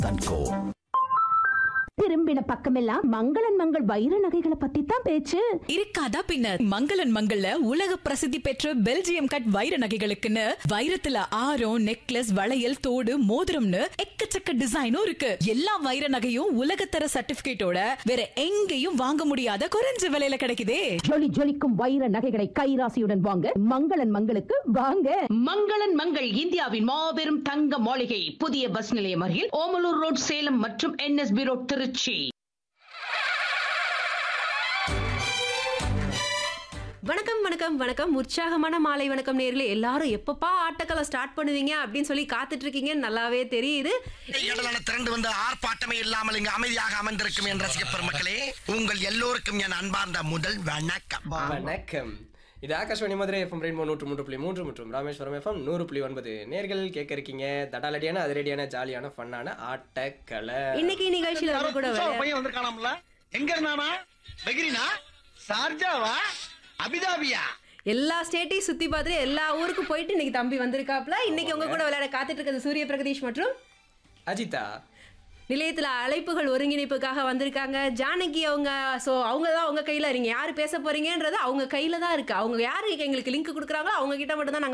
and கோ திரும்பின பக்கமெல்லாம் மங்களன் மங்கள் வைர நகைகளை பத்தி தான் பேச்சு இருக்காதா பின்ன மங்களன் மங்கள்ல உலக பிரசித்தி பெற்ற பெல்ஜியம் கட் வைர நகைகளுக்குன்னு வைரத்துல ஆரம் நெக்லஸ் வளையல் தோடு மோதிரம்னு எக்கச்சக்க டிசைனும் இருக்கு எல்லா வைர நகையும் உலகத்தர சர்டிபிகேட்டோட வேற எங்கேயும் வாங்க முடியாத குறைஞ்ச விலையில கிடைக்குதே ஜொலி ஜொலிக்கும் வைர நகைகளை கைராசியுடன் வாங்க மங்களன் மங்களுக்கு வாங்க மங்களன் மங்கள் இந்தியாவின் மாபெரும் தங்க மாளிகை புதிய பஸ் நிலையம் அருகில் ஓமலூர் ரோட் சேலம் மற்றும் என்எஸ்பி ரோட் திருச்சி வணக்கம் வணக்கம் வணக்கம் உற்சாகமான மாலை வணக்கம் நேர்களே எல்லாரும் எப்பப்பா ஆட்டக்களை ஸ்டார்ட் பண்ணுவீங்க அப்படின்னு சொல்லி காத்துட்டு இருக்கீங்கன்னு நல்லாவே தெரியுது இடலான திரண்டு வந்து ஆர்ப்பாட்டமே இல்லாமல் இங்கு அமைதியாக அமர்ந்திருக்கும் என் ரசிக பெருமக்களே உங்கள் எல்லோருக்கும் என் அன்பார்ந்த முதல் வணக்கம் வணக்கம் இது ஆகாஷ்வாணி மதுரை எஃப்எம் ரெயின்போ நூற்று மூன்று புள்ளி மூன்று மற்றும் ராமேஸ்வரம் எஃப்எம் நூறு புள்ளி ஒன்பது நேர்கள் கேட்க இருக்கீங்க தடாலடியான அதிரடியான ஜாலியான ஃபன்னான ஆட்டக்கலை இன்னைக்கு நிகழ்ச்சியில வந்து கூட விளையா- பையன் வந்திருக்கானாம்ல எங்க இருந்தானா பெகிரினா சார்ஜாவா அபிதாபியா எல்லா ஸ்டேட்டையும் சுத்தி பார்த்துட்டு எல்லா ஊருக்கும் போயிட்டு இன்னைக்கு தம்பி வந்திருக்காப்ல இன்னைக்கு உங்க கூட விளையாட காத்துட்டு இருக்கிறது சூரிய பிரகதீஷ் மற்றும் அஜிதா நிலையத்துல அழைப்புகள் ஒருங்கிணைப்புக்காக வந்திருக்காங்க ஜானகி அவங்க ஸோ அவங்க தான் அவங்க கையில நீங்க யாரு பேச போறீங்கன்றது அவங்க கையில தான் இருக்கு அவங்க யாரு எங்களுக்கு லிங்க் கொடுக்குறாங்களோ அவங்க கிட்ட மட்டும் தான் நாங்க